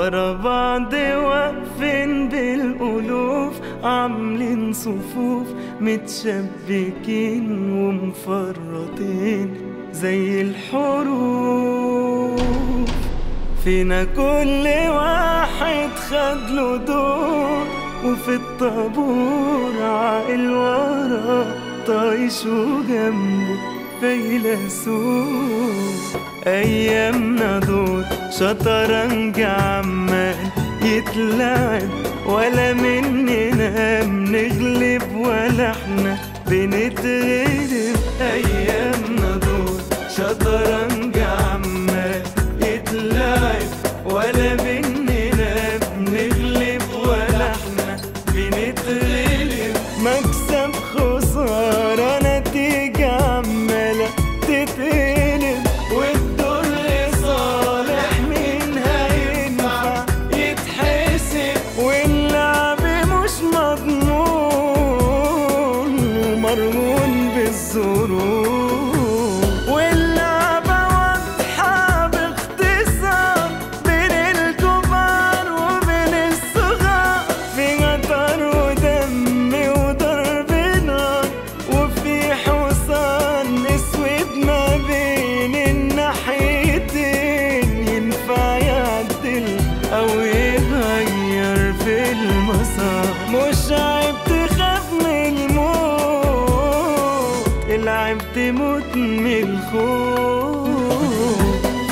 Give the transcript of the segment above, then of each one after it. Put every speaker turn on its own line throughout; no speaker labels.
ورا بعض واقفين بالألوف عاملين صفوف متشبكين ومفرطين زي الحروف فينا كل واحد خد له دور وفي الطابور عاقل ورا طايش وجنبه فيلسوف أيامنا دول شطرنج عمال يتلعب ولا مننا بنغلب ولا احنا بنتغلب أيامنا دول شطرنج عمال يتلعب ولا مننا بنغلب ولا احنا بنتغلب مكسب خسارة نتيجة عمالة تتقلب والدور لصالح مين هينفع يتحسب واللعب مش مضمون ومرهون بالظروف واللعبة واضحة باختصار بين الكبار وبين الصغار في قطر ودم وضرب نار وفي حصان اسود ما بين الناحيتين ينفع يعدل او يغير في المسار مش عيب تخاف من الموت العيب تموت من الخوف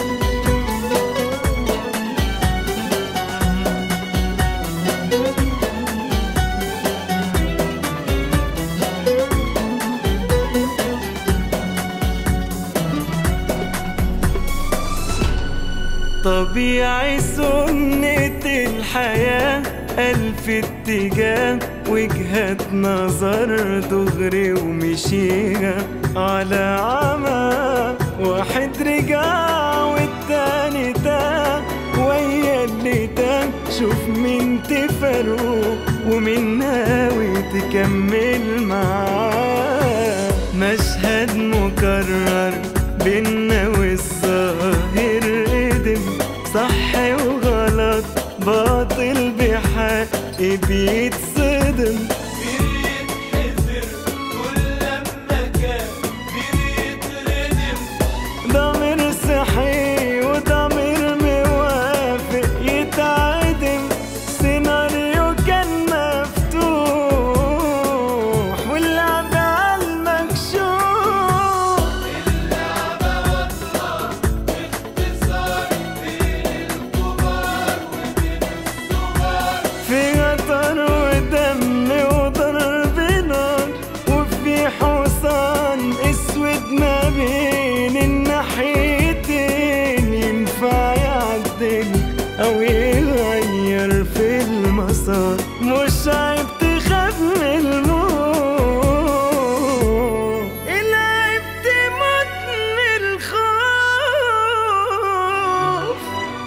طبيعي سنة الحياة ألف اتجاه وجهة نظر دغري ومشيها على عمى واحد رجع والتاني تاه ويا اللي تاه شوف مين تفرقه ومين ناوي تكمل معاه مشهد مكرر بينا والظاهر قدم صح وغلط باطل بحق بيتصدم ضمير صحي وضمير موافق يتعدم سيناريو كان مفتوح واللعب على المكشوف في قطر ودم وضرب نار وفي حصان اسود ما بين الناحيتين ينفع يعدل او يغير في المسار مش عيب تخاف من الموت العيب تموت من الخوف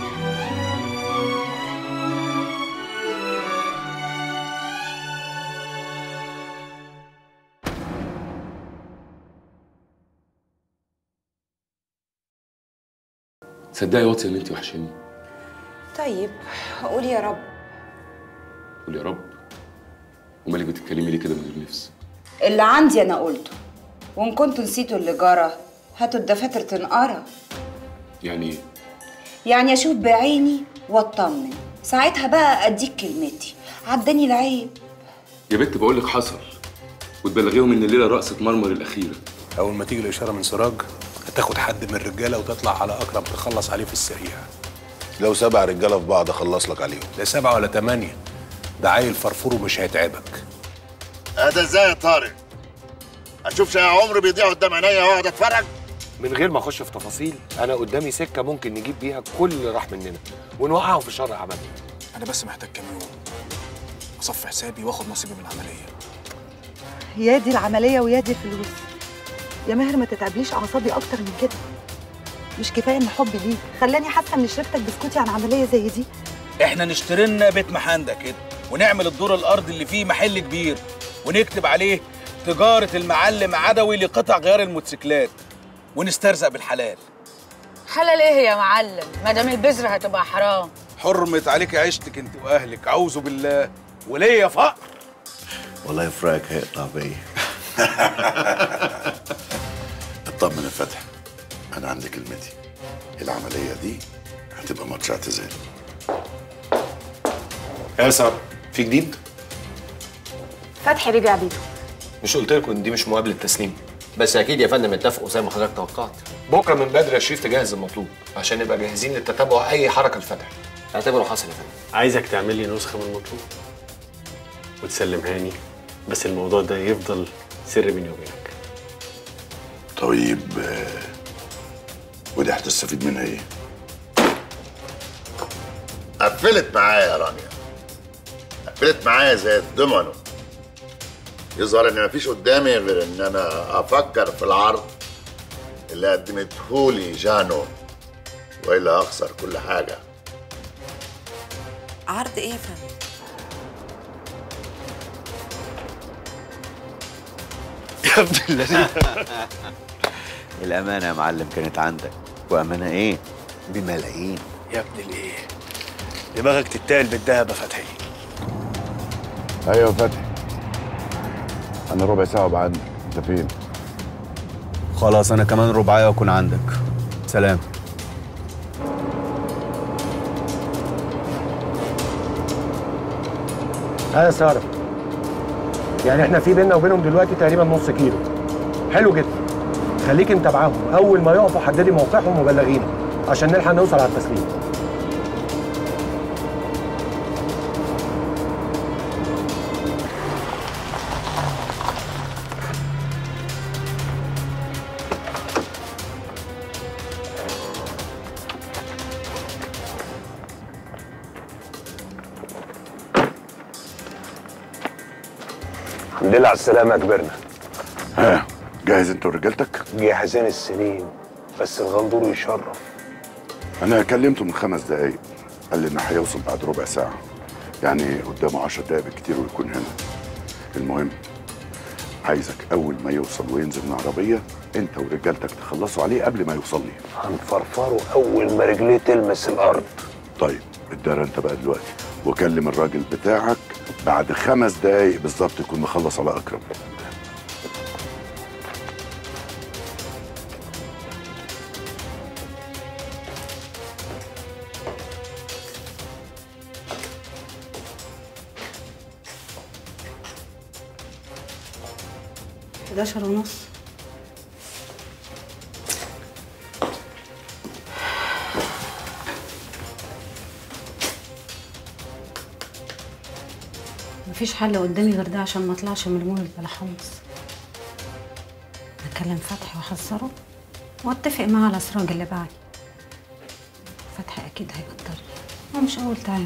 تصدقي واطيه ان انت وحشاني
طيب قول يا رب
قول يا رب ومالك بتتكلمي ليه كده من غير نفس
اللي عندي انا قلته وان كنتوا نسيتوا اللي جرى هاتوا الدفاتر تنقرا
يعني ايه
يعني اشوف بعيني واطمن ساعتها بقى اديك كلمتي عداني العيب
يا بنت بقول لك حصل وتبلغيهم ان الليله رقصه مرمر الاخيره
اول ما تيجي الاشاره من سراج هتاخد حد من الرجاله وتطلع على اكرم تخلص عليه في السريع
لو سبع رجاله في بعض اخلص لك عليهم
لا سبعه ولا ثمانيه ده عيل فرفور ومش هيتعبك
هذا ازاي يا طارق اشوف شيء عمري بيضيع قدام عينيا واقعد اتفرج
من غير ما اخش في تفاصيل انا قدامي سكه ممكن نجيب بيها كل اللي راح مننا ونوقعهم في شر عملنا
انا بس محتاج كام يوم اصفي حسابي واخد نصيبي من العمليه
يا دي العملية ويا دي الفلوس يا ماهر ما تتعبليش أعصابي أكتر من كده مش كفاية إن حبي ليك خلاني حاسة إن شربتك بسكوتي عن عملية زي دي
احنا نشتري لنا بيت محندق كده ونعمل الدور الارضي اللي فيه محل كبير ونكتب عليه تجارة المعلم عدوي لقطع غيار الموتوسيكلات ونسترزق بالحلال
حلال ايه يا معلم ما دام البذره هتبقى حرام
حرمت عليك عيشتك انت واهلك اعوذ بالله وليا فقر
والله فراق هيقطع بي اطمن يا فتحي انا عندي كلمتي العمليه دي هتبقى ماتش اعتزال
يا سارة في جديد؟
فتحي رجع بيته
مش قلت لكم ان دي مش مقابله تسليم
بس اكيد يا فندم اتفقوا زي ما حضرتك توقعت
بكره من بدري يا شريف تجهز المطلوب عشان نبقى جاهزين للتتبع اي حركه لفتح
اعتبره حصل يا فندم
عايزك تعمل لي نسخه من المطلوب وتسلمها لي بس الموضوع ده يفضل سر بيني وبينك
طيب آه، ودي هتستفيد منها ايه؟ قفلت معايا يا رانيا قفلت معايا زي الدومينو يظهر ان مفيش قدامي غير ان انا افكر في العرض اللي قدمتهولي جانو والا اخسر كل حاجه
عرض ايه يا فندم؟
يا ابن الذين الأمانة يا معلم كانت عندك وأمانة إيه؟ بملايين
يا ابن الايه دماغك تتاهل بالذهب يا فتحي
ايوه يا فتحي انا ربع ساعه وابقى عندك انت فين؟
خلاص انا كمان رباعية واكون عندك سلام
ها يا ساره يعني احنا في بيننا وبينهم دلوقتي تقريبا نص كيلو حلو جدا خليكي متابعاهم اول ما يقفوا حددي موقعهم وبلغينا عشان نلحق نوصل على التسليم الحمد لله على السلامه يا كبرنا
ها جاهز انت ورجالتك؟
جاهزين السنين بس الغندور يشرف
انا كلمته من خمس دقايق قال لي انه هيوصل بعد ربع ساعه يعني قدامه 10 دقايق بالكتير ويكون هنا المهم عايزك اول ما يوصل وينزل من العربيه انت ورجالتك تخلصوا عليه قبل ما يوصل لي
هنفرفره اول ما رجليه تلمس الارض
طيب اتدار انت بقى دلوقتي وكلم الراجل بتاعك بعد خمس دقايق بالظبط يكون مخلص على اكرم
حداشر ونص مفيش حل قدامي غير ده عشان ما اطلعش من المول بلا حمص اكلم فتحي واحذره واتفق معاه على سراج اللي بعدي فتحي اكيد هيقدرني هو مش اول تعامل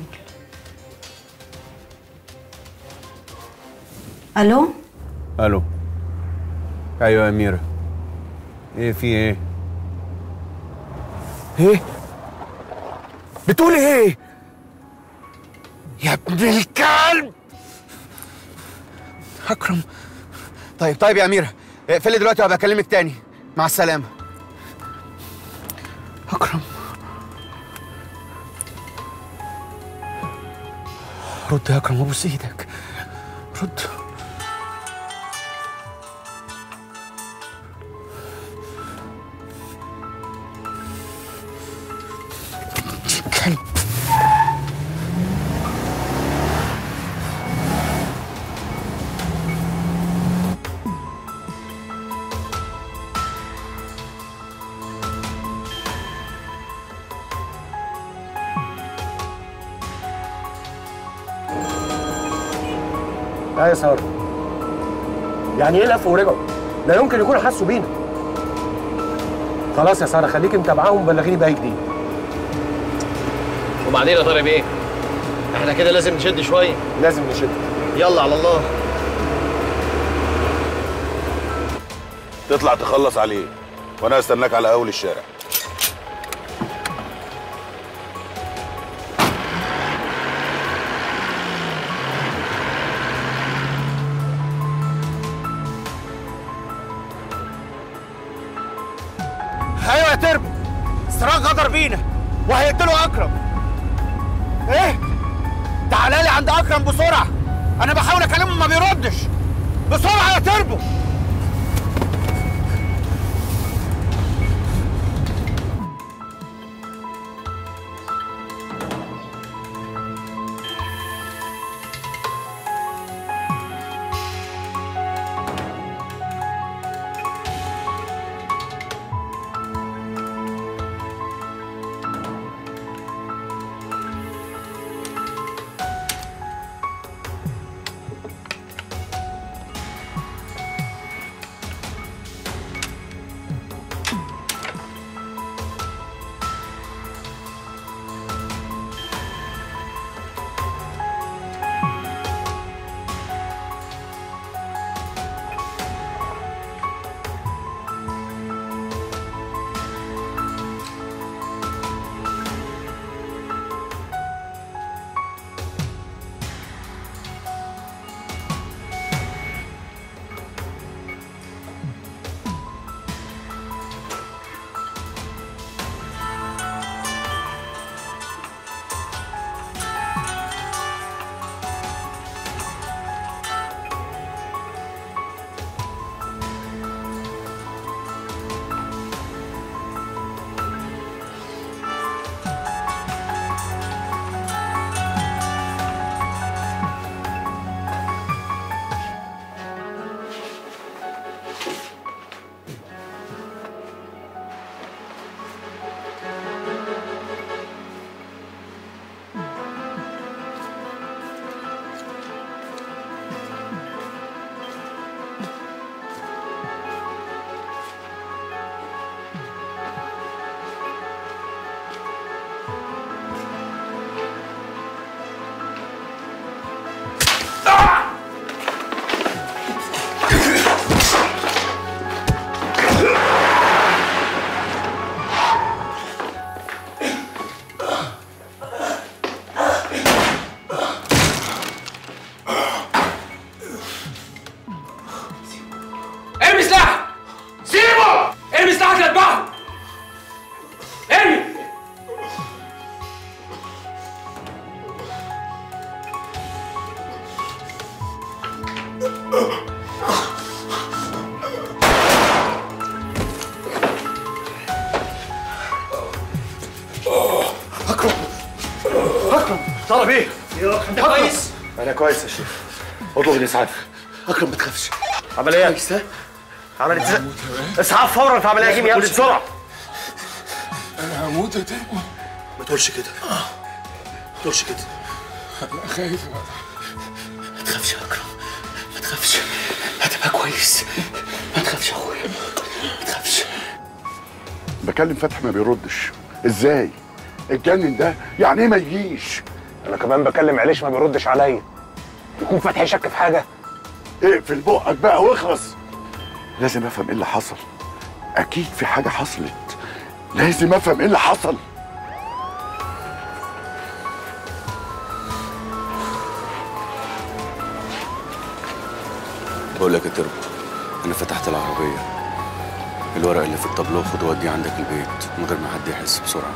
الو
الو ايوه يا اميره ايه في ايه
ايه بتقول ايه يا ابن الكلب اكرم طيب طيب يا اميره اقفلي دلوقتي وهبقى اكلمك تاني مع السلامه اكرم رد يا اكرم ابوس ايدك رد كلب
لا يا ساره يعني ايه لفوا ورجعوا لا يمكن يكونوا حسوا بينا خلاص يا ساره خليكي متابعاهم وبلغيني باي جديد
وبعدين يا طارق بيه احنا كده لازم نشد شويه
لازم نشد
يلا على الله
تطلع تخلص عليه وانا استناك على اول الشارع
ايوه يا تربو سراج غدر بينا وهيقتلوا اكرم ايه تعالى لي عند اكرم بسرعه انا بحاول اكلمه ما بيردش بسرعه يا تربو
ارمي سلاحك سيبه ارمي سلاحك اتبعه ارمي
اكرم اكرم طلب ايه؟
انت كويس؟
انا كويس يا شيخ اطلب الاسعاف اكرم ما تخافش عمليه كويس عمليه ازاي؟ اسعاف فورا في عمليه كيميائيه بسرعه
انا هموت يا تربو
ما تقولش كده ما تقولش كده
انا خايف
ما تخافش يا اكرم ما تخافش هتبقى كويس ما تخافش يا اخويا ما تخافش
بكلم فتحي ما بيردش ازاي الجنن ده يعني ايه ما يجيش
انا كمان بكلم عليش ما بيردش عليا يكون فتحي شك في حاجه
اقفل بقك بقى واخلص لازم افهم ايه اللي حصل اكيد في حاجه حصلت لازم افهم ايه اللي حصل
بقول لك يا تربو انا فتحت العربيه الورق اللي في الطابلوه خد وديه عندك البيت من غير ما حد يحس بسرعه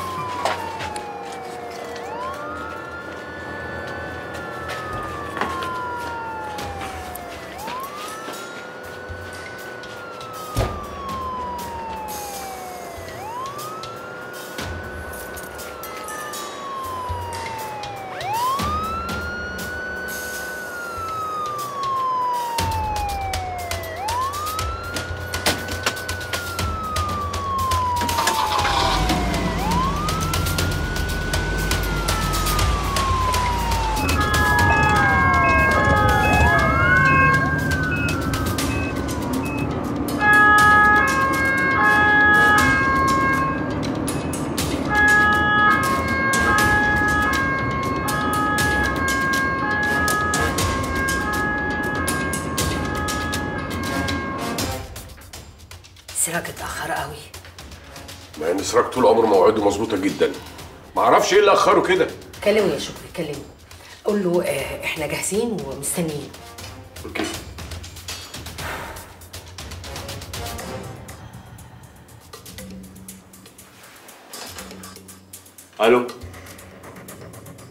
سراج اتأخر قوي
مع ان سراج طول عمره مواعيده مظبوطه جدا ما اعرفش ايه اللي اخره كده
كلمه يا شكري كلمه قول له آه، احنا جاهزين ومستنيين
اوكي
الو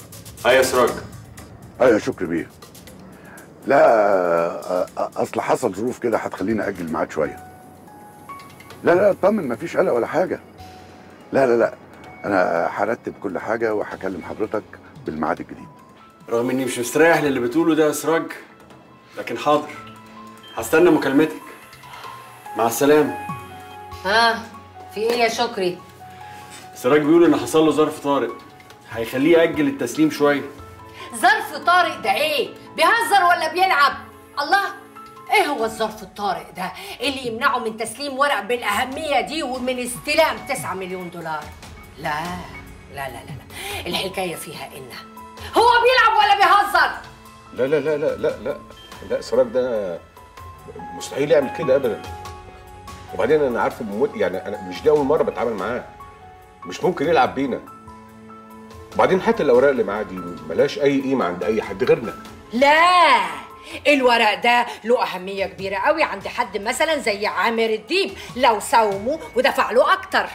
ايوه يا سراج
ايوه يا شكري بيه لا آه، آه، اصل حصل ظروف كده هتخليني اجل الميعاد شويه لا لا اطمن مفيش قلق ولا حاجه لا لا لا انا هرتب كل حاجه وهكلم حضرتك بالميعاد الجديد
رغم اني مش مستريح للي بتقوله ده يا سراج لكن حاضر هستنى مكالمتك مع السلامه
ها في ايه يا شكري
سراج بيقول ان حصل له ظرف طارئ هيخليه ياجل التسليم شويه
ظرف طارئ ده ايه بيهزر ولا بيلعب الله ايه هو الظرف الطارئ ده اللي يمنعه من تسليم ورق بالاهميه دي ومن استلام 9 مليون دولار لا لا لا لا, لا. الحكايه فيها ان هو بيلعب ولا بيهزر
لا لا لا لا لا لا لا سراج ده مستحيل يعمل كده ابدا وبعدين انا عارفه بموت يعني انا مش دي اول مره بتعامل معاه مش ممكن يلعب بينا وبعدين حتى الاوراق اللي معاه دي ملهاش اي قيمه عند اي حد غيرنا
لا الورق ده له أهمية كبيرة قوي عند حد مثلا زي عامر الديب لو ساومه ودفع له أكتر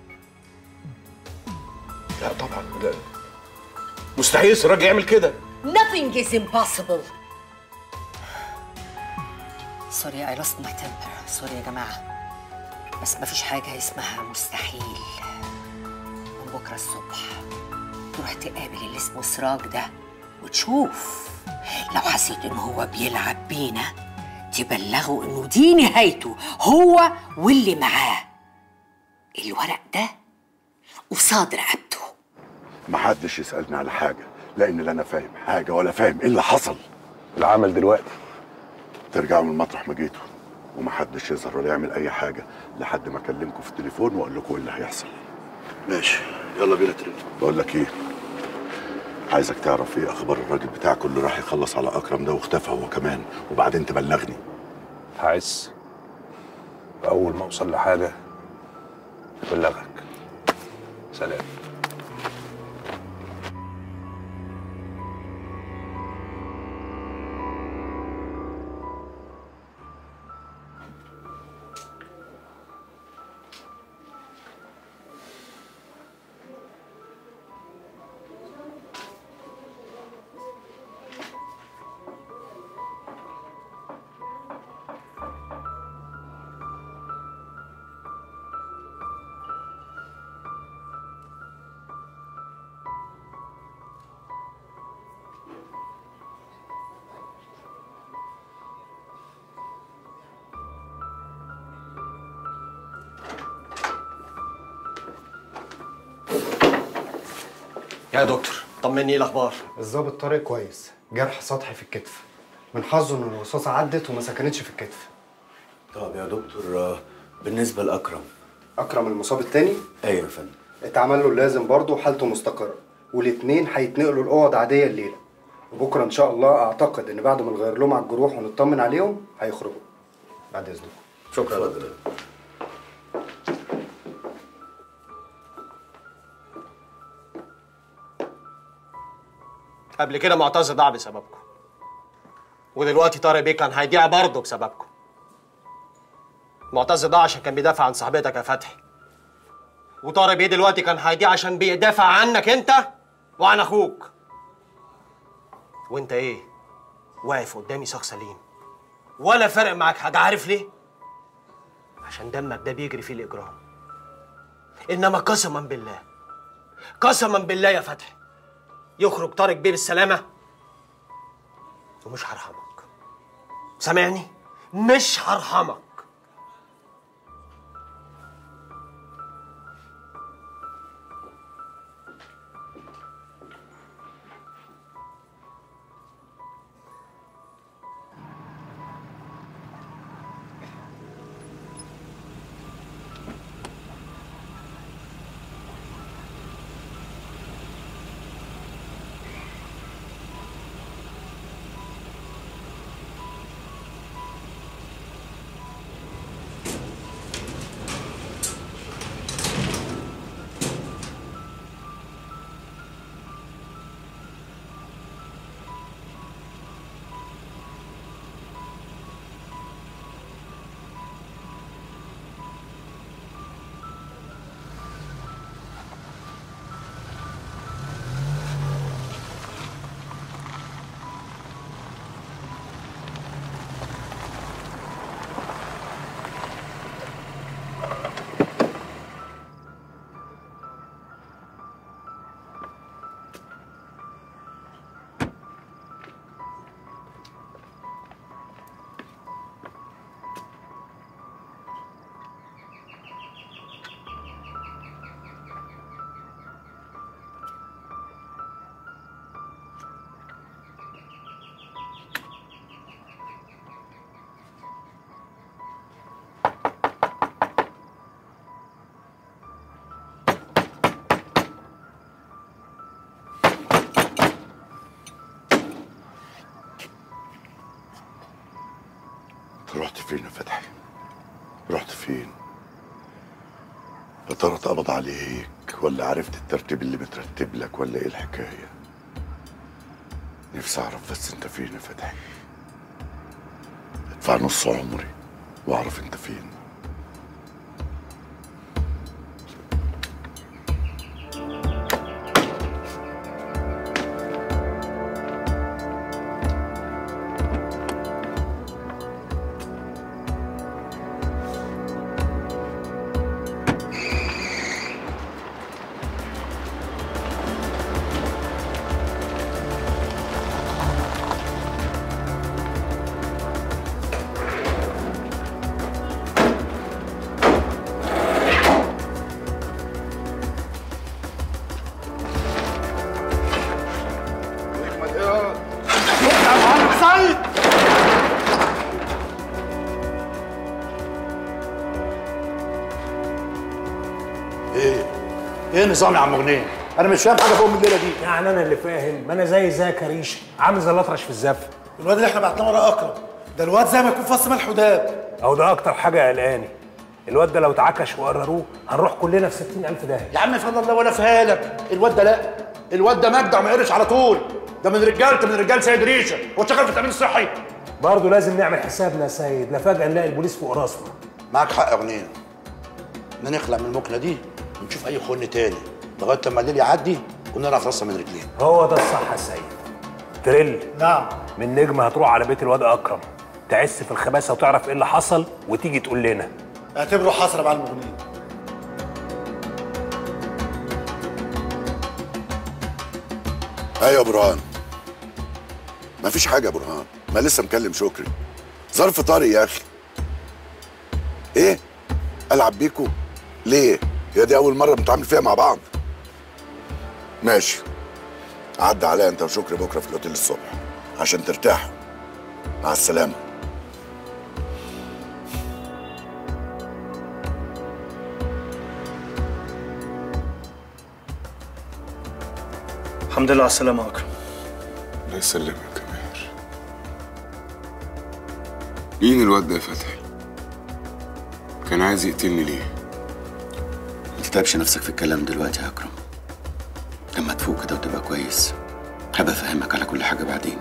لا طبعا لا مستحيل سراج يعمل كده
Nothing is impossible سوري I lost my temper سوري يا جماعة بس مفيش حاجة اسمها مستحيل من بكرة الصبح تروح تقابل اللي اسمه سراج ده وتشوف لو حسيت ان هو بيلعب بينا تبلغه انه دي نهايته هو واللي معاه الورق ده قصاد رقبته
محدش يسالني على حاجه لان لا انا فاهم حاجه ولا فاهم ايه اللي حصل
العمل دلوقتي
ترجعوا من مطرح ما جيتوا ومحدش يظهر ولا يعمل اي حاجه لحد ما اكلمكم في التليفون واقول لكم ايه اللي هيحصل ماشي يلا بينا تريد بقول لك ايه عايزك تعرف ايه اخبار الراجل بتاعك اللي راح يخلص على اكرم ده واختفى هو كمان وبعدين تبلغني
هعس اول ما اوصل لحاجه ابلغك سلام
يا دكتور طمني ايه الاخبار الظابط طارق كويس جرح سطحي في الكتف من حظه ان الرصاصه عدت وما سكنتش في الكتف
طب يا دكتور آه، بالنسبه لاكرم
اكرم المصاب التاني
ايوه يا فندم
اتعمل له اللازم برضه وحالته مستقره والاتنين هيتنقلوا الاوض عاديه الليله وبكره ان شاء الله اعتقد ان بعد ما نغير لهم على الجروح ونطمن عليهم هيخرجوا بعد اذنكم شكرا يا دكتور
قبل كده معتز ضاع بسببكم ودلوقتي طارق بيه كان هيضيع برضه بسببكم معتز ضاع عشان كان بيدافع عن صاحبتك يا فتحي وطارق بيه دلوقتي كان هيضيع عشان بيدافع عنك انت وعن اخوك وانت ايه واقف قدامي شخص سليم ولا فارق معاك حاجه عارف ليه عشان دمك ده بيجري فيه الاجرام انما قسما بالله قسما بالله يا فتحي يخرج طارق بيه بالسلامه ومش هرحمك سامعني مش هرحمك
رحت فين يا فتحي رحت فين يا ترى اتقبض عليك ولا عرفت الترتيب اللي مترتب لك ولا ايه الحكايه نفسي اعرف بس انت فين يا فتحي ادفع نص عمري واعرف انت فين
سيد
ايه ايه النظام يا عم غنيم انا مش فاهم حاجه فوق من الليله دي
يعني انا اللي فاهم ما انا زي زيك يا ريشه عامل زي الاطرش في الزفه
الواد اللي احنا بعتناه ورا اكرم ده الواد زي ما يكون فص ملح وداب
او ده اكتر حاجه قلقاني الواد ده لو اتعكش وقرروه هنروح كلنا في 60000 داهيه
يا عم فضل الله ولا فهالك الواد ده لا الواد ده مجدع ما يقرش على طول ده من رجالته من رجال سيد ريشه هو شغال في التامين الصحي
برضه لازم نعمل حسابنا يا سيد لا فجاه نلاقي البوليس فوق راسنا
معاك حق يا غنيم ان نخلع من المكنه دي ونشوف اي خن تاني لغايه لما الليل يعدي ونعرف راسنا من رجلين
هو ده الصح يا سيد تريل
نعم
من نجم هتروح على بيت الواد اكرم تعس في الخباثه وتعرف ايه اللي حصل وتيجي تقول لنا
اعتبره حسره بقى المغنيين
ايوه يا برهان مفيش حاجه يا برهان ما لسه مكلم شكري ظرف طارئ يا اخي ايه العب بيكو ليه هي دي اول مره بنتعامل فيها مع بعض ماشي عدى عليا انت وشكري بكره في الاوتيل الصبح عشان ترتاحوا مع السلامه
الحمد لله على السلامة يا أكرم
الله يسلمك يا ماهر مين الواد ده يا فتحي؟ كان عايز يقتلني ليه؟
ما تتعبش نفسك في الكلام دلوقتي يا اكرم لما تفوق كده وتبقى كويس هبقى افهمك على كل حاجه بعدين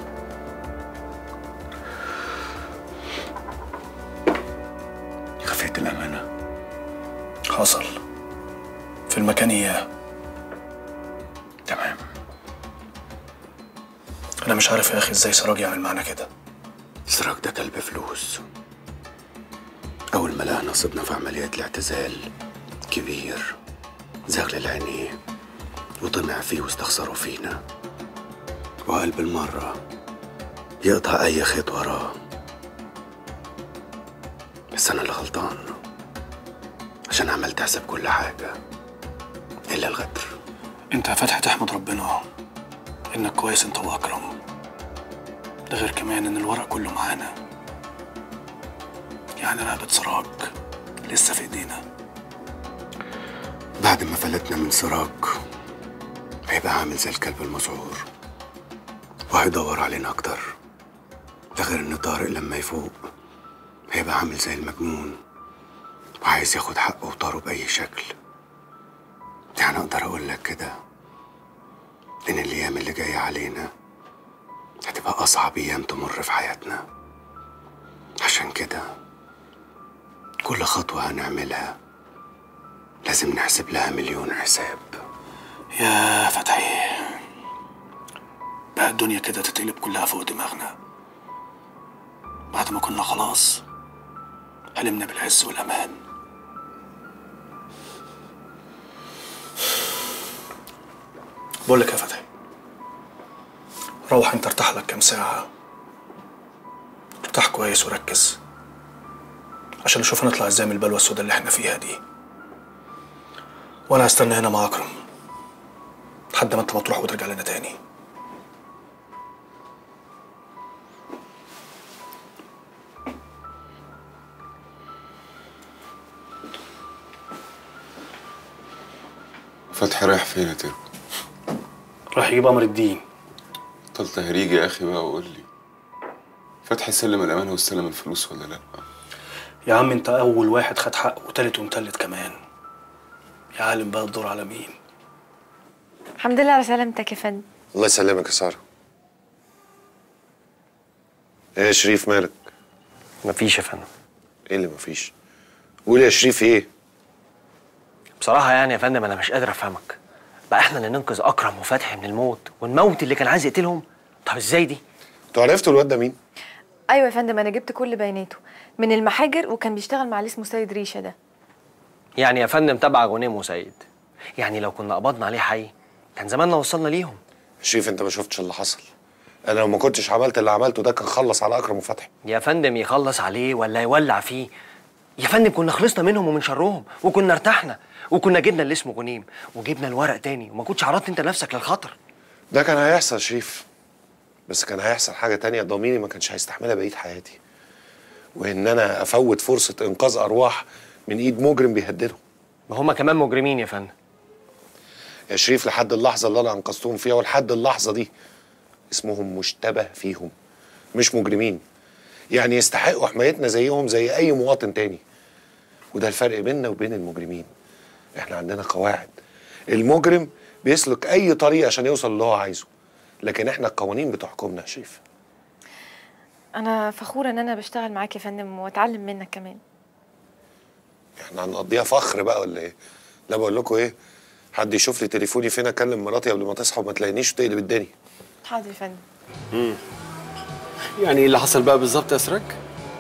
خفيت الامانه
حصل في المكان إياه
تمام
أنا مش عارف يا أخي إزاي سراج يعمل معانا كده
سراج ده كلب فلوس أول ما لقى نصيبنا في عملية الاعتزال كبير زغلل عينيه وطمع فيه واستخسروا فينا وقال بالمرة يقطع أي خيط وراه بس أنا اللي غلطان عشان عملت حساب كل حاجة إلا الغدر
أنت يا فتحي تحمد ربنا إنك كويس أنت وأكرم ده غير كمان إن الورق كله معانا يعني رقبة سراج لسه في إيدينا
بعد ما فلتنا من سراج هيبقى عامل زي الكلب المسعور وهيدور علينا أكتر ده غير إن طارق لما يفوق هيبقى عامل زي المجنون وعايز ياخد حقه وطاره بأي شكل يعني أقدر أقول لك كده إن الأيام اللي جاية علينا هتبقى أصعب أيام تمر في حياتنا عشان كده كل خطوة هنعملها لازم نحسب لها مليون حساب
يا فتحي بقى الدنيا كده تتقلب كلها فوق دماغنا بعد ما كنا خلاص حلمنا بالعز والأمان بقول لك يا فتحي روح انت ارتاح لك كام ساعة ارتاح كويس وركز عشان نشوف هنطلع ازاي من البلوة السوداء اللي احنا فيها دي وانا هستنى هنا مع اكرم لحد ما انت ما تروح وترجع لنا تاني
فتحي رايح فين يا تربو؟
راح يجيب امر الدين
بطل تهريج يا اخي بقى وقول لي فتحي سلم الامانه واستلم الفلوس ولا لا
يا عم انت اول واحد خد حقه وتالت ومتلت كمان يا عالم بقى الدور على مين
الحمد لله على سلامتك يا فندم
الله يسلمك يا ساره ايه يا شريف مالك
مفيش يا فندم
ايه اللي مفيش قول يا شريف ايه
بصراحة يعني يا فندم أنا مش قادر أفهمك بقى إحنا اللي ننقذ أكرم وفتحي من الموت ونموت اللي كان عايز يقتلهم طب إزاي دي؟
انتوا عرفتوا الواد ده مين؟
ايوه يا فندم انا جبت كل بياناته من المحاجر وكان بيشتغل مع اللي اسمه سيد ريشه ده
يعني يا فندم تبع غنيم وسيد يعني لو كنا قبضنا عليه حي كان زماننا وصلنا ليهم
شريف انت ما شفتش اللي حصل انا لو ما كنتش عملت اللي عملته ده كان خلص على اكرم وفتحي
يا فندم يخلص عليه ولا يولع فيه يا فندم كنا خلصنا منهم ومن شرهم وكنا ارتحنا وكنا جبنا اللي اسمه غنيم وجبنا الورق تاني وما كنتش عرضت انت نفسك للخطر
ده كان هيحصل يا شريف بس كان هيحصل حاجه تانية ضميري ما كانش هيستحملها بقيه حياتي وان انا افوت فرصه انقاذ ارواح من ايد مجرم بيهددهم
ما هم كمان مجرمين يا فندم
يا شريف لحد اللحظه اللي انا انقذتهم فيها ولحد اللحظه دي اسمهم مشتبه فيهم مش مجرمين يعني يستحقوا حمايتنا زيهم زي اي مواطن تاني وده الفرق بيننا وبين المجرمين احنا عندنا قواعد المجرم بيسلك اي طريق عشان يوصل اللي هو عايزه لكن احنا القوانين بتحكمنا يا شريف
انا فخوره ان انا بشتغل معاك يا فندم واتعلم منك كمان
احنا هنقضيها فخر بقى ولا ايه لا بقول لكم ايه حد يشوف لي تليفوني فين اكلم مراتي قبل ما تصحى وما تلاقينيش وتقلب الدنيا
حاضر يا فندم
امم يعني ايه اللي حصل بقى بالظبط يا سراج؟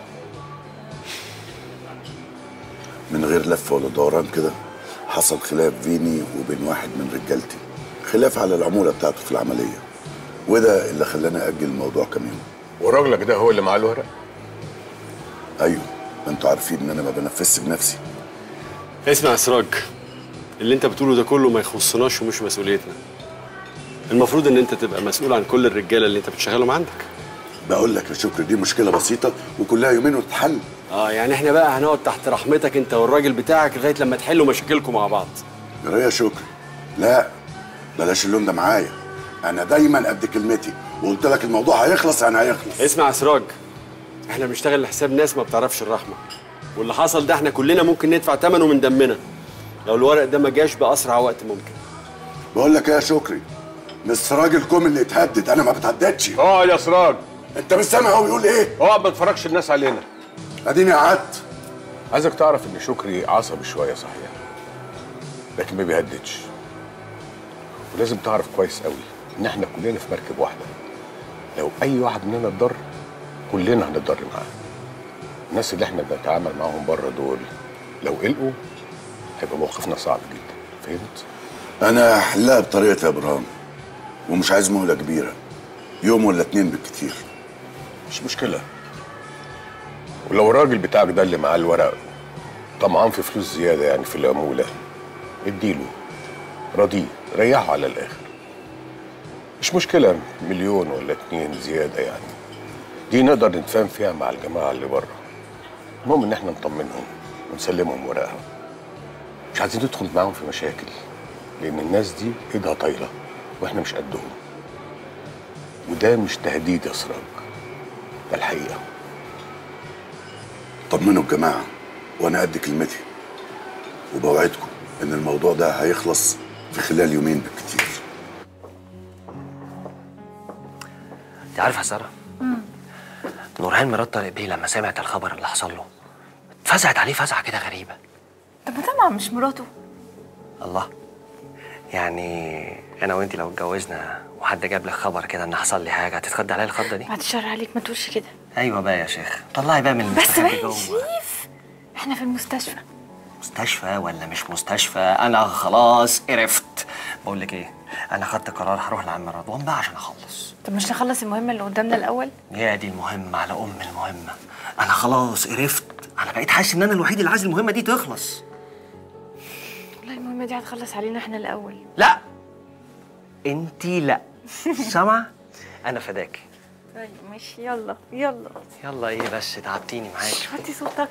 من غير لف ولا دوران كده حصل خلاف بيني وبين واحد من رجالتي خلاف على العمولة بتاعته في العملية وده اللي خلاني أجل الموضوع كام يوم
وراجلك ده هو اللي معاه الورق
أيوه ما انتوا عارفين إن أنا ما بنفذش بنفسي
اسمع يا سراج اللي انت بتقوله ده كله ما يخصناش ومش مسؤوليتنا المفروض ان انت تبقى مسؤول عن كل الرجاله اللي انت بتشغلهم عندك
بقول لك يا شكري دي مشكلة بسيطة وكلها يومين وتتحل
اه يعني احنا بقى هنقعد تحت رحمتك انت والراجل بتاعك لغايه لما تحلوا مشاكلكم مع بعض
جرايه يا شكري لا بلاش اللون ده معايا أنا دايما قد كلمتي وقلت لك الموضوع هيخلص يعني هيخلص
اسمع يا سراج احنا بنشتغل لحساب ناس ما بتعرفش الرحمه واللي حصل ده احنا كلنا ممكن ندفع ثمنه من دمنا لو الورق ده ما جاش باسرع وقت ممكن
بقول لك ايه يا شكري مش سراج الكوم اللي اتهدد انا ما بتهددش
اقعد يا سراج
انت مش سامع هو بيقول ايه
اقعد ما تفرجش الناس علينا
اديني قعدت
عايزك تعرف ان شكري عصبي شويه صحيح لكن ما بيهددش ولازم تعرف كويس قوي ان احنا كلنا في مركب واحده لو اي واحد مننا اتضر كلنا هنتضر معاه الناس اللي احنا بنتعامل معاهم بره دول لو قلقوا هيبقى موقفنا صعب جدا فهمت
انا هحلها بطريقتي يا ابراهيم ومش عايز مهله كبيره يوم ولا اتنين بالكتير
مش مشكله ولو الراجل بتاعك ده اللي معاه الورق طمعان في فلوس زياده يعني في العموله اديله راضيه ريحه على الاخر مش مشكله مليون ولا اتنين زياده يعني دي نقدر نتفاهم فيها مع الجماعه اللي بره المهم ان احنا نطمنهم ونسلمهم ورقها مش عايزين ندخل معاهم في مشاكل لان الناس دي ايدها طايله واحنا مش قدهم وده مش تهديد يا سراج ده الحقيقه
طمنوا الجماعه وانا قد كلمتي وبوعدكم ان الموضوع ده هيخلص في خلال يومين بالكتير
انت عارف يا ساره نورهان مرات طارق بيه لما سمعت الخبر اللي حصل له اتفزعت عليه فزعه كده غريبه
طب ما طبعا مش مراته
الله يعني انا وانت لو اتجوزنا وحد جاب لك خبر كده ان حصل لي حاجه هتتخض عليا الخضه دي
بعد الشر عليك ما تقولش كده
ايوه بقى يا شيخ طلعي بقى من
بس
المستخبي
بقى يا
جوه
شريف احنا في المستشفى
مستشفى ولا مش مستشفى انا خلاص قرفت بقول لك ايه انا خدت قرار هروح لعم رضوان بقى عشان اخلص
طب مش نخلص المهمه اللي قدامنا الاول
هي دي المهمه على ام المهمه انا خلاص قرفت انا بقيت حاسس ان انا الوحيد اللي عايز المهمه دي تخلص
والله المهمه دي هتخلص علينا احنا الاول
لا انتي لا سامعه انا فداك
طيب ماشي يلا يلا
يلا ايه بس تعبتيني معاك
وطي صوتك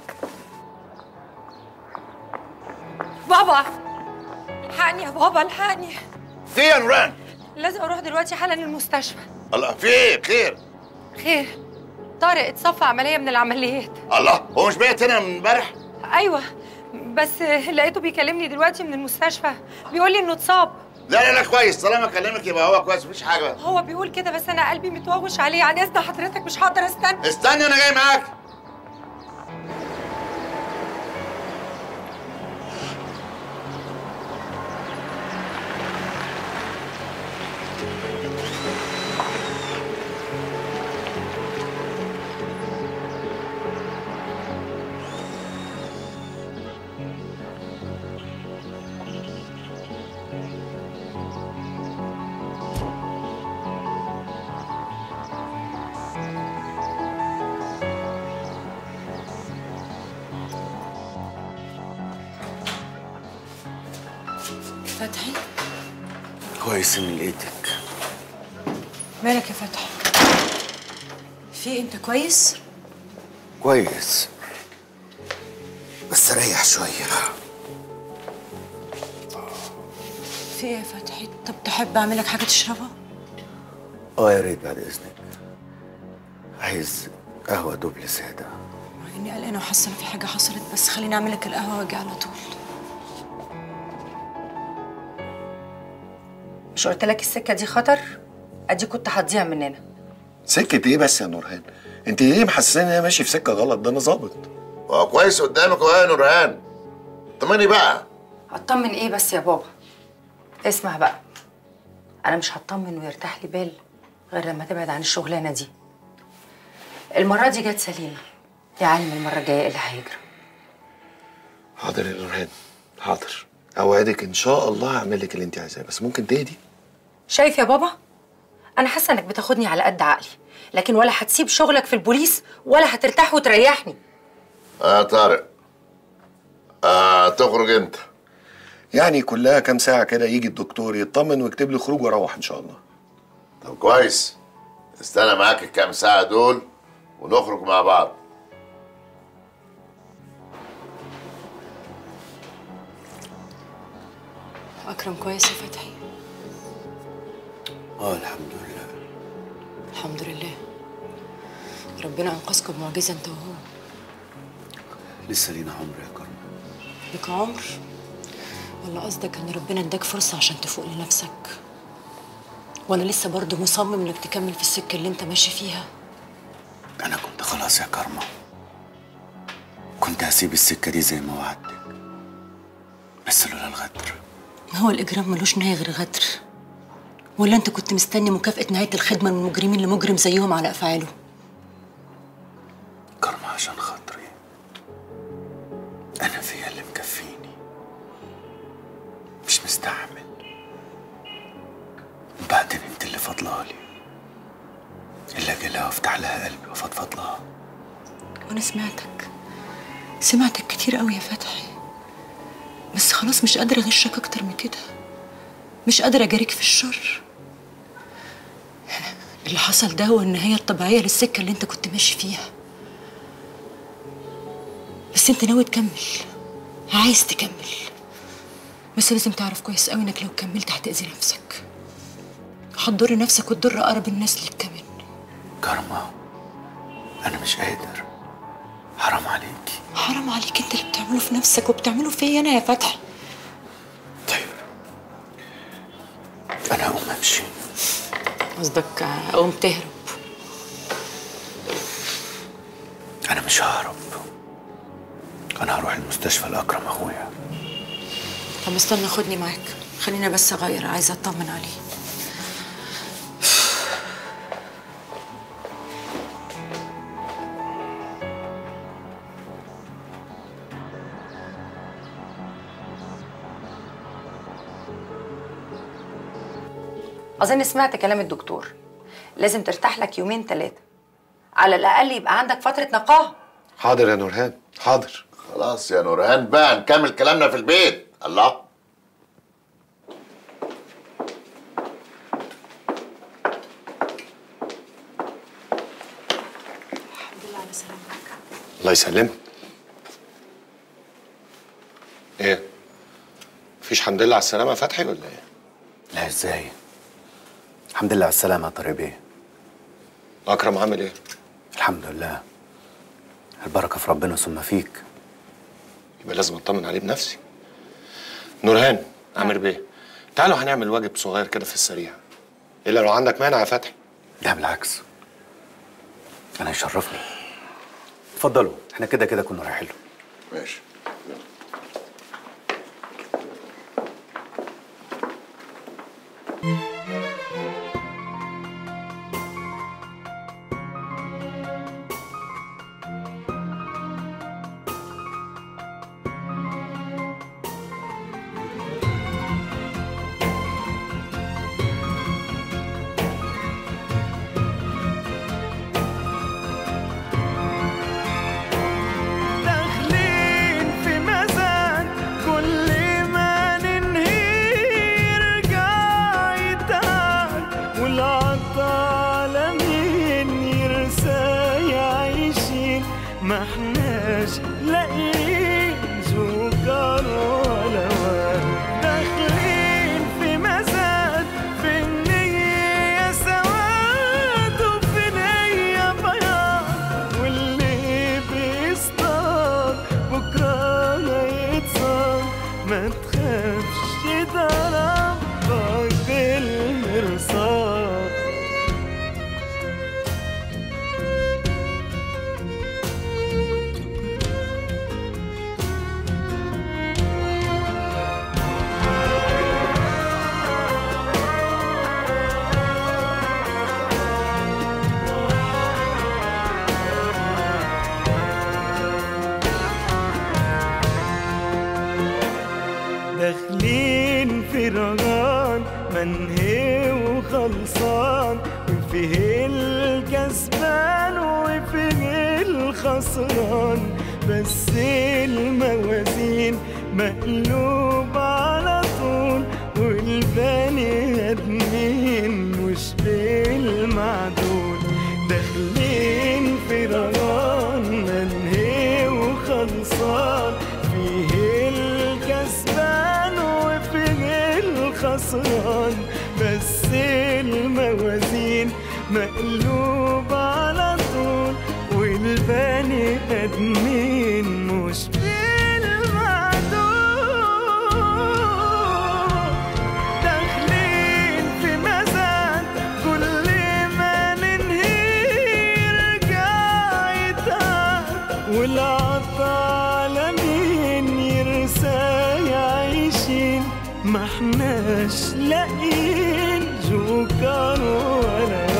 بابا الحقني يا بابا الحقني
في يا نوران
لازم اروح دلوقتي حالا المستشفى
الله في ايه خير
خير
طارق اتصفى عمليه من العمليات
الله هو مش بايت هنا من امبارح
ايوه بس لقيته بيكلمني دلوقتي من المستشفى بيقول لي انه اتصاب
لا لا لا كويس طالما كلمك يبقى هو كويس مفيش حاجه
هو بيقول كده بس انا قلبي متوغوش عليه عن اذن حضرتك مش هقدر استنى
استني انا جاي معاك
فتحي
كويس اني لقيتك
مالك يا فتحي في انت كويس
كويس بس ريح شويه
في ايه يا فتحي طب تحب اعمل لك حاجه تشربها
اه يا ريت بعد اذنك عايز قهوه دوبل ساده
مع اني قلقانه وحاسه ان في حاجه حصلت بس خليني اعمل لك القهوه واجي على طول
مش قلت لك السكه دي خطر ادي كنت هتضيع مننا
سكة ايه بس يا نورهان؟ انت ايه محسساني ان انا ماشي في سكة غلط ده انا ظابط
هو كويس قدامك اهو يا نورهان طمني بقى
هطمن ايه بس يا بابا اسمع بقى انا مش هطمن ويرتاح لي بال غير لما تبعد عن الشغلانه دي المره دي جت سليمه يا عالم المره الجايه ايه اللي هيجرى
حاضر يا نورهان حاضر اوعدك ان شاء الله هعمل لك اللي انت عايزاه بس ممكن تهدي
شايف يا بابا انا حاسه انك بتاخدني على قد عقلي لكن ولا هتسيب شغلك في البوليس ولا هترتاح وتريحني
اه طارق آه تخرج انت
يعني كلها كام ساعة كده يجي الدكتور يطمن ويكتب لي خروج واروح ان شاء الله
طب كويس استنى معاك الكام ساعة دول ونخرج مع بعض
اكرم كويس يا فتحي
اه الحمد لله
الحمد لله ربنا انقذكم بمعجزه انت وهو
لسه لينا عمر يا كرم
لك عمر ولا قصدك ان ربنا اداك فرصه عشان تفوق لنفسك وانا لسه برضه مصمم انك تكمل في السكه اللي انت ماشي فيها
انا كنت خلاص يا كرمة كنت هسيب السكه دي زي ما وعدتك بس لولا الغدر
هو الاجرام ملوش نهايه غير غدر ولا انت كنت مستني مكافاه نهايه الخدمه من المجرمين اللي مجرم زيهم على افعاله
كرمة عشان خاطري انا فيا اللي مكفيني مش مستحمل وبعدين انت اللي فضلالي اللي اجي لها وافتح لها قلبي وافضفض لها
وانا سمعتك سمعتك كتير قوي يا فتحي بس خلاص مش قادره اغشك اكتر من كده مش قادره اجاريك في الشر اللي حصل ده هو النهايه الطبيعيه للسكه اللي انت كنت ماشي فيها بس انت ناوي تكمل عايز تكمل بس لازم تعرف كويس قوي انك لو كملت هتاذي نفسك هتضر نفسك وتضر اقرب الناس ليك كمان
كرمة انا مش قادر حرام عليكي
حرام عليك انت اللي بتعمله في نفسك وبتعمله فيا انا يا فتحي
انا هقوم امشي
قصدك اقوم تهرب
انا مش ههرب انا هروح المستشفى لاكرم اخويا
طب استنى خدني معاك خلينا بس اغير عايزه اطمن عليه
اظن سمعت كلام الدكتور لازم ترتاح لك يومين ثلاثه على الاقل يبقى عندك فتره نقاهه
حاضر يا نورهان حاضر
خلاص يا نورهان بقى نكمل كلامنا في البيت الله
الله يسلمك ايه مفيش حمد لله على السلامة يا فتحي ولا ايه؟
لا ازاي الحمد لله على السلامه يا طارق بيه
اكرم عامل ايه؟
الحمد لله البركه في ربنا ثم فيك
يبقى لازم اطمن عليه بنفسي نورهان عامر بيه تعالوا هنعمل واجب صغير كده في السريع الا لو عندك مانع يا فتحي
لا بالعكس انا يشرفني اتفضلوا احنا كده كده كنا رايحين له
ماشي
داخلين في مزاد كل ما ننهي يرجع يتعب والعطا مين يرسى يعيشين ما احناش لاقيين سكر ولا واد داخلين في مزاد في النية سواد وفي نية بياض واللي بيصطاد بكرة هيتصاد ما تخافش ده ربك بالمرصاد داخلين في رجان منهي وخلصان وفيه الكسبان وفيه الخسران بس الموازين مقلوب على طول والبني ادمين مش بالمعدول داخلين في رجان منهي وخلصان فيه الكسبان وفيه الخسران بس الموازين مقلوب على طول والبني ادمين مش بالمعدول داخلين في مزاد كل ما ننهي يرجع يتعب والعطا لمين يرسى يعيشين ما احناش لاقيين جوكر ولا